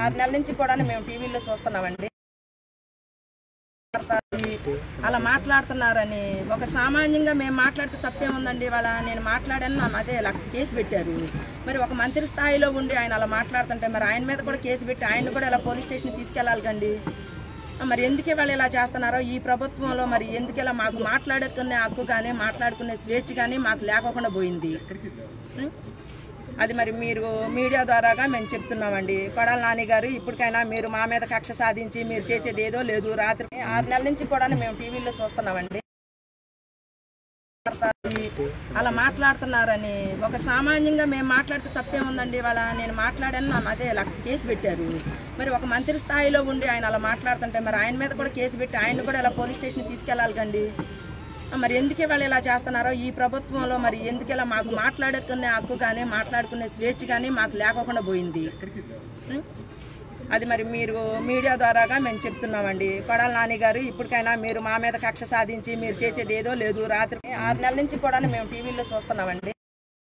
ఆరు నెలల నుంచి కూడా మేము టీవీలో చూస్తున్నామండి అలా మాట్లాడుతున్నారని ఒక సామాన్యంగా మేము మాట్లాడితే తప్పేముందండి వాళ్ళ నేను మాట్లాడాను నా అదే ఇలా కేసు పెట్టారు మరి ఒక మంత్రి స్థాయిలో ఉండి ఆయన అలా మాట్లాడుతుంటే మరి ఆయన మీద కూడా కేసు పెట్టి ఆయన కూడా ఇలా పోలీస్ స్టేషన్ తీసుకెళ్ళాలి కండి మరి ఎందుకే వాళ్ళు ఇలా చేస్తున్నారో ఈ ప్రభుత్వంలో మరి ఎందుకు ఇలా మాకు మాట్లాడుకునే హక్కు కానీ మాట్లాడుకునే స్వేచ్ఛ కానీ మాకు లేకోకుండా పోయింది ఉం? అది మరి మీరు మీడియా ద్వారాగా మేము చెప్తున్నామండి కొడాల నాని గారు ఇప్పటికైనా మీరు మా మీద కక్ష సాధించి మీరు చేసేది ఏదో లేదు రాత్రి ఆరు నెలల నుంచి కూడా మేము టీవీలో చూస్తున్నామండి అలా మాట్లాడుతున్నారని ఒక సామాన్యంగా మేము మాట్లాడితే తప్పేముందండి వాళ్ళ నేను మాట్లాడాను నా అదే ఇలా కేసు పెట్టారు మరి ఒక మంత్రి స్థాయిలో ఉండి ఆయన అలా మాట్లాడుతుంటే మరి ఆయన మీద కూడా కేసు పెట్టి ఆయన కూడా ఇలా పోలీస్ స్టేషన్ తీసుకెళ్ళాలి కండి మరి ఎందుకే వాళ్ళు ఇలా చేస్తున్నారో ఈ ప్రభుత్వంలో మరి ఎందుకు ఇలా మాకు మాట్లాడుకునే హక్కు కానీ మాట్లాడుకునే స్వేచ్ఛ కానీ మాకు లేకోకుండా పోయింది ఉం? అది మరి మీరు మీడియా ద్వారాగా మేము చెప్తున్నామండి కొడాల నాని గారు ఇప్పటికైనా మీరు మా మీద కక్ష సాధించి మీరు చేసేది ఏదో లేదు రాత్రి ఆరు నెలల నుంచి కూడా మేము టీవీలో చూస్తున్నామండి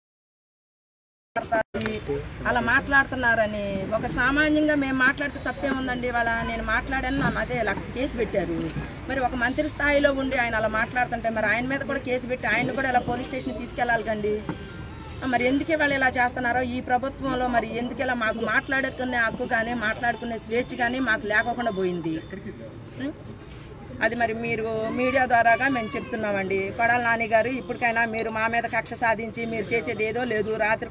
అలా మాట్లాడుతున్నారని ఒక సామాన్యంగా మేము మాట్లాడితే తప్పేముందండి వాళ్ళ నేను మాట్లాడాను నా అదే ఇలా కేసు పెట్టారు మరి ఒక మంత్రి స్థాయిలో ఉండి ఆయన అలా మాట్లాడుతుంటే మరి ఆయన మీద కూడా కేసు పెట్టి ఆయన కూడా ఇలా పోలీస్ స్టేషన్ తీసుకెళ్ళాలి కండి మరి ఎందుకే వాళ్ళు ఇలా చేస్తున్నారో ఈ ప్రభుత్వంలో మరి ఎందుకు ఇలా మాకు మాట్లాడుకునే హక్కు కానీ మాట్లాడుకునే స్వేచ్ఛ కానీ మాకు లేకోకుండా పోయింది ఉం? అది మరి మీరు మీడియా ద్వారాగా మేము చెప్తున్నామండి కొడాల నాని గారు ఇప్పటికైనా మీరు మా మీద కక్ష సాధించి మీరు చేసేది ఏదో లేదు రాత్రి